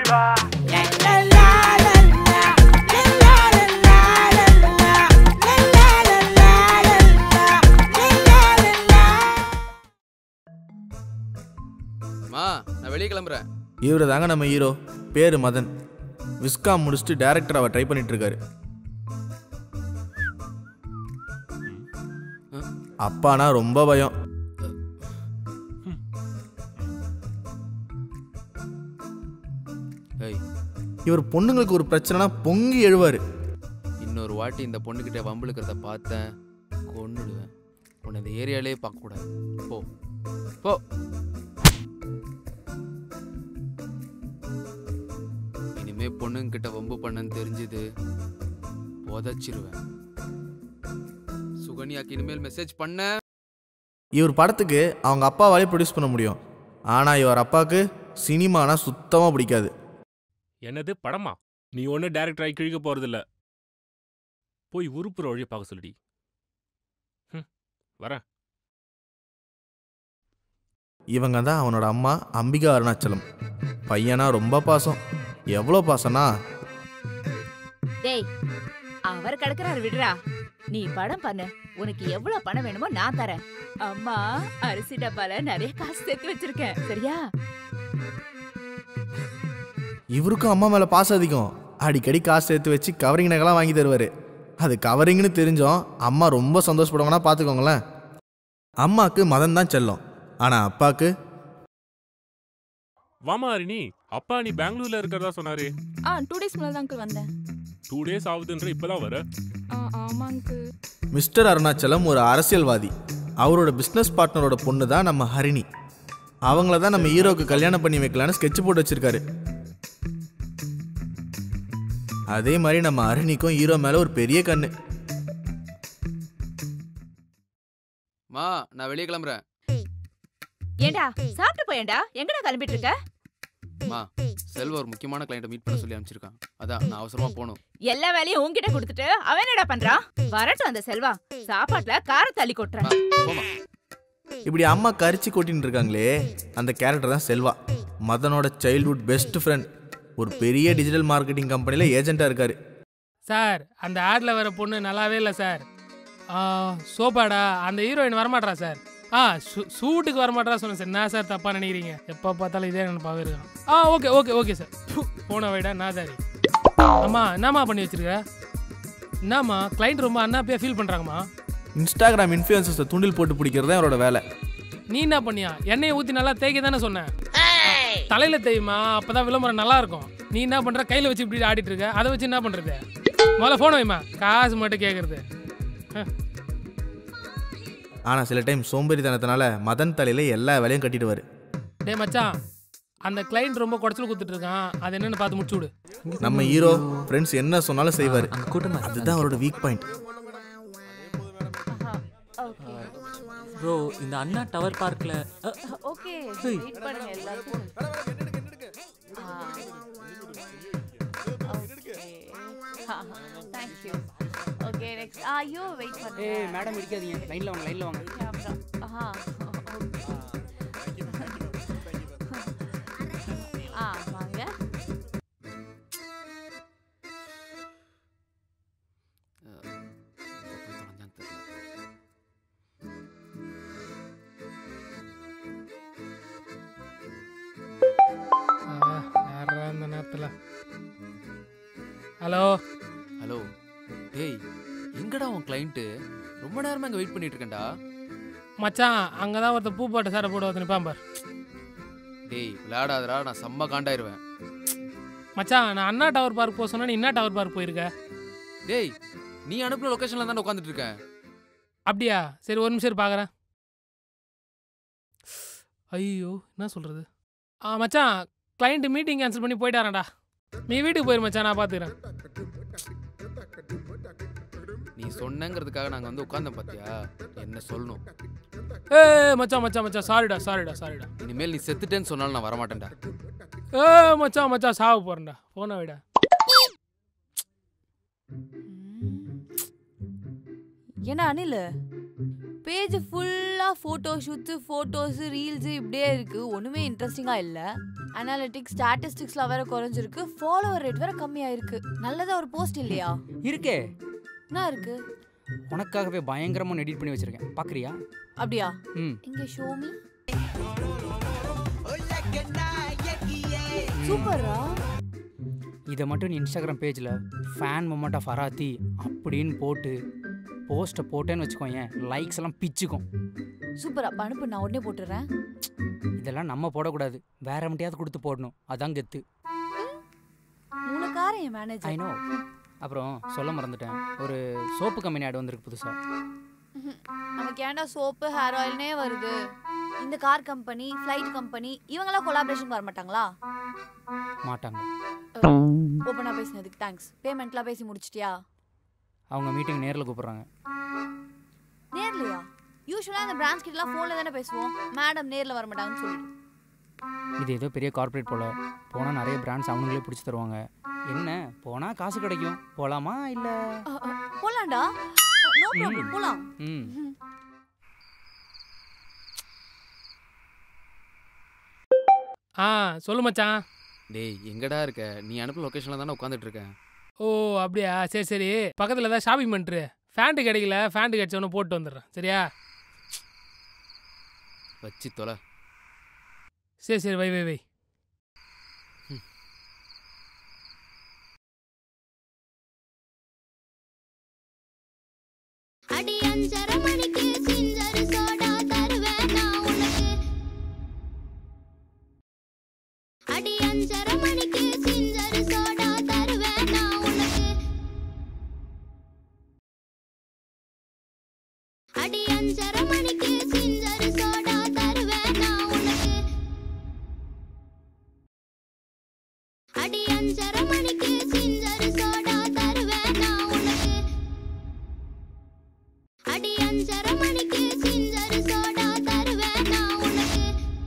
செல்வா மா நான் வெளியே கிளம்புறேன் இவரு தாங்க நம்ம ஹீரோ பேர் மதன் விஸ்காம் முடிச்சுட்டு டேரக்டர் அவர் ட்ரை பண்ணிட்டு இருக்காரு அப்பானா ரொம்ப பயம் ஏய் இவர் பொண்ணுங்களுக்கு ஒரு பிரச்சனைனா பொங்கி எழுவாரு இன்னொரு வாட்டி இந்த பொண்ணுக்கிட்ட வம்பிழுக்கிறத பார்த்தேன் கொன்னுடுவேன் உன்னை இந்த ஏரியாலே பார்க்கக்கூடாது போ போ இனிமே பொண்ணுங்கிட்ட வம்பு பண்ணன்னு தெரிஞ்சுது புதைச்சிருவேன் சுகன்யாக்கு இனிமேல் மெசேஜ் பண்ண இவர் படத்துக்கு அவங்க அப்பாவாலே ப்ரொடியூஸ் பண்ண முடியும் ஆனால் இவர் அப்பாவுக்கு சினிமானா சுத்தமாக பிடிக்காது என்னது படமா நீ ஒன்றும் டேரக்டர் ஆகி கிழிக்க போறதில்ல போய் உருப்புற வழியை பார்க்க சொல்லுடி ம், வரேன் இவங்க தான் அவனோட அம்மா அம்பிகா அருணாச்சலம் பையனா ரொம்ப பாசம் எவ்வளோ பாசம்னா டேய் அவர் கிடக்குறாரு விடுறா நீ படம் பண்ணு உனக்கு எவ்வளவு பணம் வேணுமோ நான் தரேன் அம்மா அரிசி டப்பால நிறைய காசு சேர்த்து வச்சிருக்கேன் சரியா இவருக்கும் அம்மா மேலே பாசம் அதிகம் அடிக்கடி காசு சேர்த்து வச்சு கவரிங் நகைலாம் வாங்கி தருவார் அது கவரிங்னு தெரிஞ்சோம் அம்மா ரொம்ப சந்தோஷப்படுவாங்கன்னா பார்த்துக்கோங்களேன் அம்மாவுக்கு மதன் தான் செல்லம் ஆனால் அப்பாவுக்கு வாமா ஹரிணி அப்பா நீ பெங்களூர்ல இருக்கிறதா சொன்னாரு ஆ டூ டேஸ் முன்னாடி தான் அங்கிள் வந்தேன் டூ டேஸ் ஆகுதுன்ற இப்பதான் வர ஆ ஆமா அங்கிள் மிஸ்டர் அருணாச்சலம் ஒரு அரசியல்வாதி அவரோட பிஸ்னஸ் பார்ட்னரோட பொண்ணு தான் நம்ம ஹரிணி அவங்கள தான் நம்ம ஹீரோக்கு கல்யாணம் பண்ணி வைக்கலான்னு ஸ்கெட்ச் போட்டு வச்சிருக்காரு அதே மாதிரி நம்ம ஹரிணிக்கும் ஹீரோ மேலே ஒரு பெரிய கண்ணு மா நான் வெளியே கிளம்புறேன் ஏண்டா சாப்பிட்டு போயேண்டா எங்கடா கிளம்பிட்டு இருக்க மா செல்வ ஒரு முக்கியமான கிளைண்ட்டை மீட் பண்ண சொல்லி அனுப்பிச்சிருக்கான் அதான் நான் அவசரமா போகணும் எல்லா வேலையும் உன்கிட்ட கொடுத்துட்டு அவன் என்னடா பண்றான் வரட்டும் அந்த செல்வா சாப்பாட்டுல கார தள்ளி கொட்டுறான் போமா இப்படி அம்மா கரிச்சு கொட்டின்னு இருக்காங்களே அந்த கேரக்டர் தான் செல்வா மதனோட சைல்ட்ஹுட் பெஸ்ட் ஃப்ரெண்ட் ஒரு பெரிய டிஜிட்டல் மார்க்கெட்டிங் கம்பெனியில் ஏஜென்ட்டாக இருக்காரு சார் அந்த ஆட்ல வர பொண்ணு நல்லாவே இல்லை சார் ஆ, சோபாடா அந்த ஹீரோயின் வரமாட்றா சார் ஆ சூ- சூட்டுக்கு வரமாட்றா சொன்னேன் சார் நான் சார் தப்பா நினைக்கிறீங்க எப்போ பார்த்தாலும் இதே நினைப்பாவே இருக்கான் ஆ ஓகே ஓகே ஓகே சார் ஃபு, போன வைடா நாதாரி அம்மா என்னம்மா பண்ணி வச்சிருக்க என்னம்மா கிளைண்ட் ரொம்ப அண்ணாப்பியா ஃபீல் பண்ணுறாங்கம்மா இன்ஸ்டாகிராம் இன்ஃப்ளூயன்சஸை தூண்டில் போட்டு பிடிக்கிறது தான் அவரோட வேலை நீ என்ன பண்ணியா எண்ணெயை ஊற்றி நல்லா தேய்க்க தானே சொன்னேன் தலையில் தேய்மா அப்பதான் விளம்பரம் நல்லா இருக்கும் நீ என்ன பண்ற கையில் வச்சு இப்படி ஆடிட்டு இருக்க அதை வச்சு என்ன பண்றது முதல்ல ஃபோன் வைமா காசு மட்டும் கேட்கறது ஆனால் சில டைம் சோம்பேறித்தனத்தினால மதன் தலையில் எல்லா வேலையும் கட்டிடுவார் டேய் மச்சான் அந்த கிளைண்ட் ரொம்ப குடைச்சல் கொடுத்துட்டு இருக்கான் அது என்னன்னு பார்த்து முடிச்சு விடு நம்ம ஹீரோ ஃப்ரெண்ட்ஸ் என்ன சொன்னாலும் செய்வார் அங்க கூட்டமா அதுதான் அவரோட வீக் பாயிண்ட் ப்ரோ இந்த அண்ணா டவர் பார்க்ல ஓகே Hey. வெயிட் பண்ணுங்க எல்லாருக்கும் தேங்க் யூ ஓகே நெக்ஸ்ட் ஐயோ வெயிட் பண்ணுங்க ஏய் மேடம் இடிக்காதீங்க லைன்ல வாங்க லைன்ல வாங்க அப்புறம் ஆஹா ஆ வாங்க எங்க போய் தொலைஞ்சான்னு தெரியல. யாரா இந்த நேரத்தில் ஹலோ ஹலோ டேய் எங்கடா உன் கிளைண்ட்டு ரொம்ப நேரமா இங்க வெயிட் பண்ணிட்டு இருக்கேன்டா மச்சான் அங்கே தான் ஒருத்தர் பூ போட்ட சாரை போட வந்து நிற்பான் பார் டேய் விளையாடாதடா நான் செம்ம காண்டாயிருவேன் மச்சான் நான் அண்ணா டவர் பார்க் போக சொன்னா நீ என்ன டவர் பார்க் போயிருக்க டேய் நீ அனுப்புன லொகேஷன்ல தான் உட்காந்துட்டு இருக்கேன் அப்படியா சரி ஒரு நிமிஷம் பார்க்குறேன் ஐயோ என்ன சொல்கிறது ஆ மச்சான் கிளைண்ட் மீட்டிங் கேன்சல் பண்ணி போயிட்டாரேடா நீ வீட்டுக்கு போயிரு மச்சான் நான் பார்த்துக்கிறேன் நீ சொன்னங்கிறதுக்காக நாங்க வந்து உட்கார்ந்தோம் பாத்தியா என்ன சொல்லணும் ஏ மச்சான் மச்சான் மச்சான் சாரிடா சாரிடா சாரிடா இனிமேல் நீ செத்துட்டேன்னு சொன்னாலும் நான் வரமாட்டேன்டா ஏ மச்சான் மச்சான் சாவு போகிறேன்டா போன விட என்ன அனில் பேஜ் ஃபுல்லாக ஃபோட்டோ ஷூட்ஸு ஃபோட்டோஸு ரீல்ஸு இப்படியே இருக்குது ஒன்றுமே இன்ட்ரெஸ்டிங்காக இல்லை அனாலிட்டிக்ஸ் ஸ்டாட்டிஸ்டிக்ஸ்லாம் வேற குறைஞ்சிருக்கு ஃபாலோவர் ரேட் வேற கம்மியாயிருக்கு நல்லதா ஒரு போஸ்ட் இல்லையா இருக்கே என்ன இருக்கு உனக்காகவே பயங்கரமாக எடிட் பண்ணி வச்சிருக்கேன் பார்க்குறியா அப்படியா ம் இங்க ஷோமி சூப்பரா இதை மட்டும் நீ இன்ஸ்டாகிராம் பேஜில் ஃபேன் மொமெண்ட் ஆஃப் அராத்தி அப்படின்னு போட்டு போஸ்ட்டை போட்டேன்னு வச்சுக்கோயேன் லைக்ஸ் எல்லாம் பிச்சுக்கும் சூப்பரா அப்ப அனுப்பு நான் உடனே போட்டுறேன் இதெல்லாம் நம்ம போடக்கூடாது வேற மட்டும் கொடுத்து போடணும் அதான் கெத்து உனக்கார என் ஐ மேனேஜர் நோ அப்புறம் சொல்ல மறந்துட்டேன் ஒரு சோப்பு கம்பெனி ஆட் வந்திருக்கு புதுசாக நமக்கு ஏன்டா சோப்பு ஹேர் ஆயில்னே வருது இந்த கார் கம்பெனி ஃப்ளைட் கம்பெனி இவங்கெல்லாம் கொலாபரேஷன் வர மாட்டாங்களா மாட்டாங்க ஓப்பனாக பேசினதுக்கு தேங்க்ஸ் பேமெண்ட்லாம் பேசி முடிச்சிட்டியா அவங்க மீட்டிங் நேரில் கூப்பிட்றாங்க நேர்லையா யூஸ்வலாக இந்த பிரான்ச் கிட்டலாம் ஃபோனில் தானே பேசுவோம் மேடம் நேரில் வர மாட்டாங்கன்னு சொல்லிட்டு இது ஏதோ பெரிய கார்ப்பரேட் போல் போனால் நிறைய பிராண்ட்ஸ் அவனுங்களே பிடிச்சி தருவாங்க என்ன போனால் காசு கிடைக்கும் போகலாமா இல்லை அ, அ, போலாம்டா நோ ப்ராப்ளம் ம். போலாம் ம் ஆ சொல்லு மச்சான் டேய் எங்கடா இருக்க நீ அனுப்புற லொக்கேஷனில் தானே உட்காந்துட்டு இருக்கேன் ஓ அப்படியா சரி சரி பக்கத்தில் தான் ஷாப்பிங் பண்ணிட்டு ஃபேண்ட்டு கிடைக்கல ஃபேண்ட்டு கிடைச்சவொன்னு போட்டு வந்துடுறேன் சரியா வச்சு தொலை சரி சரி வை வை வை அடி அஞ்சரை மணிக்கு சிஞ்சரு சோடா தருவேன் நான் உனக்கு அடி அஞ்சரை மணிக்கு சிஞ்சரு சோடா தருவேன் நான் உனக்கு அடி அஞ்சரை மணிக்கு சிஞ்சரு சோடா தருவேன் நான் உனக்கு அடி அஞ்சரை மணிக்கு சிஞ்சரு சோடா தருவேன் நான் உனக்கு அடி அஞ்சரை மணிக்கு சிஞ்சரு சோடா தருவேன் நான் உனக்கு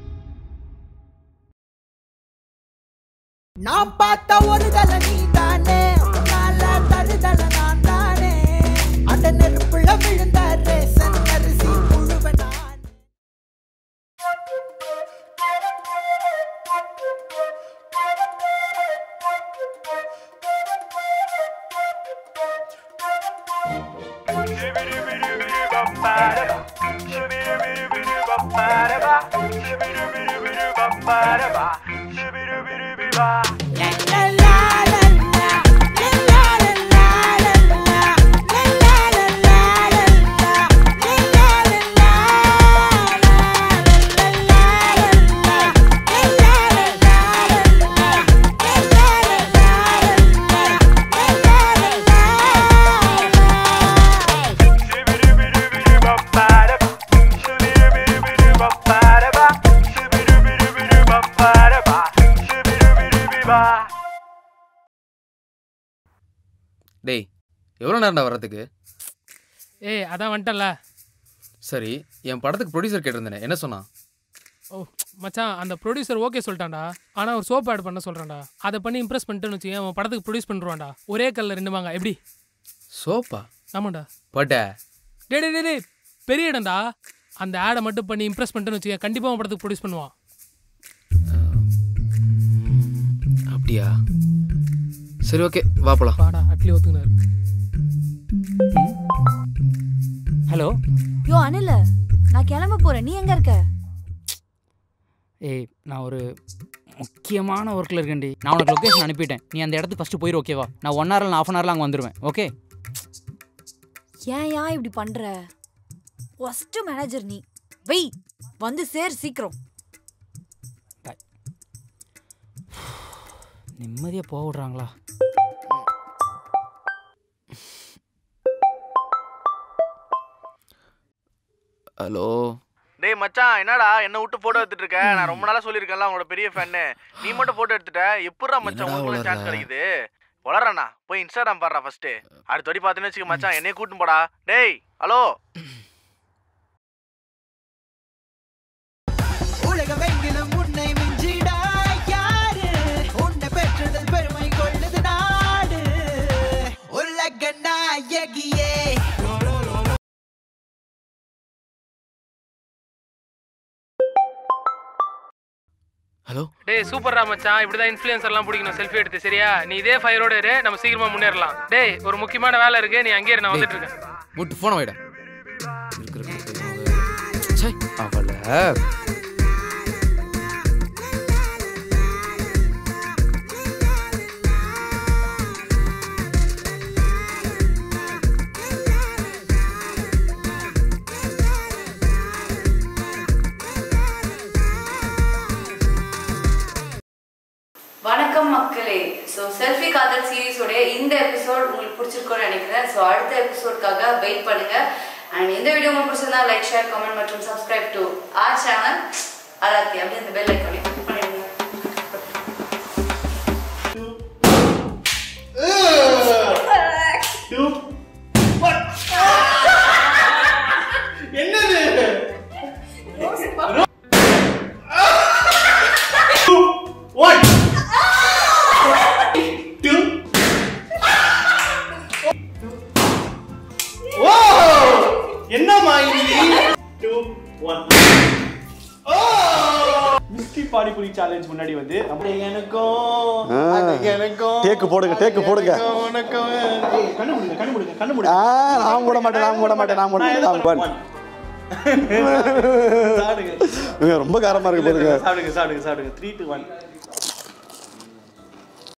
நான் பார்த்த ஒரு தல நீ தானே உன்னால தருதல நான் தானே அந்த நெருப்புல விழுந்த ரேசன் அரிசி முழுவ நான் டேய் எவ்வளோ நேரம்டா வர்றதுக்கு ஏய் அதான் வந்துட்டல சரி என் படத்துக்கு ப்ரொடியூசர் கேட்டிருந்தேனே என்ன சொன்னான் ஓ மச்சான் அந்த ப்ரொடியூசர் ஓகே சொல்லிட்டான்டா ஆனால் ஒரு சோப் ஆட் பண்ண சொல்கிறான்டா அதை பண்ணி இம்ப்ரெஸ் பண்ணிட்டேன்னு வச்சுக்கேன் அவன் படத்துக்கு ப்ரொடியூஸ் பண்ணுவான்டா ஒரே கல்லில் ரெண்டு வாங்க எப்படி சோப்பா ஆமாண்டா பட்ட டே டே டே டே பெரிய இடம்டா அந்த ஆடை மட்டும் பண்ணி இம்ப்ரெஸ் பண்ணிட்டேன்னு வச்சுக்கேன் கண்டிப்பாக அவன் படத்துக்கு ப்ரொடியூஸ் பண்ணுவான் அப்படியா சரி ஓகே வா போலாம் வாடா அட்லி ஒத்துக்கினாரு ஹலோ யோ அனில் நான் கிளம்ப போறேன் நீ எங்க இருக்க ஏய் நான் ஒரு முக்கியமான ஒர்க்கில் இருக்கேன்டி நான் உனக்கு லொக்கேஷன் அனுப்பிட்டேன் நீ அந்த இடத்துக்கு ஃபஸ்ட்டு போயிரு ஓகேவா நான் ஒன் ஹவர் ஆஃப் அன் ஹவரில் அங்கே வந்துடுவேன் ஓகே ஏன் ஏன் இப்படி பண்ற ஃபர்ஸ்ட் மேனேஜர் நீ வெய் வந்து சேர் சீக்கிரம் நிம்மதியாக போக விட்றாங்களா ஹலோ டேய் மச்சான் என்னடா என்ன விட்டு போட்டோ எடுத்துட்டு இருக்க நான் ரொம்ப நாளா சொல்லியிருக்கேன்ல உங்களோட பெரிய ஃபேன்னு நீ மட்டும் போட்டோ எடுத்துட்ட எப்படிடா மச்சான் என்னடா உங்களுக்கு சான்ஸ் உளறுற? கிடைக்குது வளர்றண்ணா போய் இன்ஸ்டாகிராம் பாடுறா ஃபர்ஸ்ட் அடுத்த வாட்டி பார்த்தேன்னு வச்சுக்க மச்சான் என்னைய கூட்டின்னு போடா டேய் ஹலோ உலகமெங்கிலும் உன்னை மிஞ்சிடா யாரு உன்னை பெற்றதில் பெருமை கொள்ளுது நாடு உலக நாயகியே ஹலோ டேய் சூப்பர்ரா மச்சான் இப்படிதான் இன்ஃப்ளூயன்சர்லாம் பிடிக்கணும் செல்ஃபி எடுத்து சரியா நீ இதே ஃபயரோட இரு நம்ம சீக்கிரமா முன்னேறலாம் டேய் ஒரு முக்கியமான வேலை இருக்கு நீ அங்கேயே இரு, நான் வந்துட்டு இருக்கேன் முட்டு ஃபோனை வைடா இருக்கிற சை அவளை வணக்கம் மக்களே ஸோ செல்ஃபி காதல் சீரிஸோட இந்த எபிசோட் உங்களுக்கு பிடிச்சிருக்கும்னு நினைக்கிறேன் ஸோ அடுத்த எபிசோட்காக வெயிட் பண்ணுங்க அண்ட் இந்த வீடியோ உங்களுக்கு பிடிச்சிருந்தா லைக் ஷேர் கமெண்ட் மற்றும் subscribe to our channel Alathi அப்படியே இந்த பெல் ஐக்கானே கிளிக் பண்ணிடுங்க என்னது ஒன் டூ ஓ என்னம்மா இது டூ ஒன் ஓ மிஸ்டி பானிபூரி சேலஞ்ச் முன்னாடி வந்து அப்படியே எனக்கும் ஆ. அது எனக்கும் டேக்கு போடுங்க, டேக்கு போடுங்க. எனக்கும், உனக்கும் ஏய், கண்ணு மூடுங்க கண்ணு மூடுங்க கண்ணு மூடுங்க ஆ, நான் மூட மாட்டேன், நான் மூட மாட்டேன், நான் மூட நான் மாட்டேன். என்ன நான் பண்ணுவேன்? சாப்பிடுங்க இவங்க ரொம்ப காரமா இருக்கு இல்ல, இல்ல, பாருங்க சாப்பிடுங்க சாப்பிடுங்க சாப்பிடுங்க த்ரீ டு ஒன்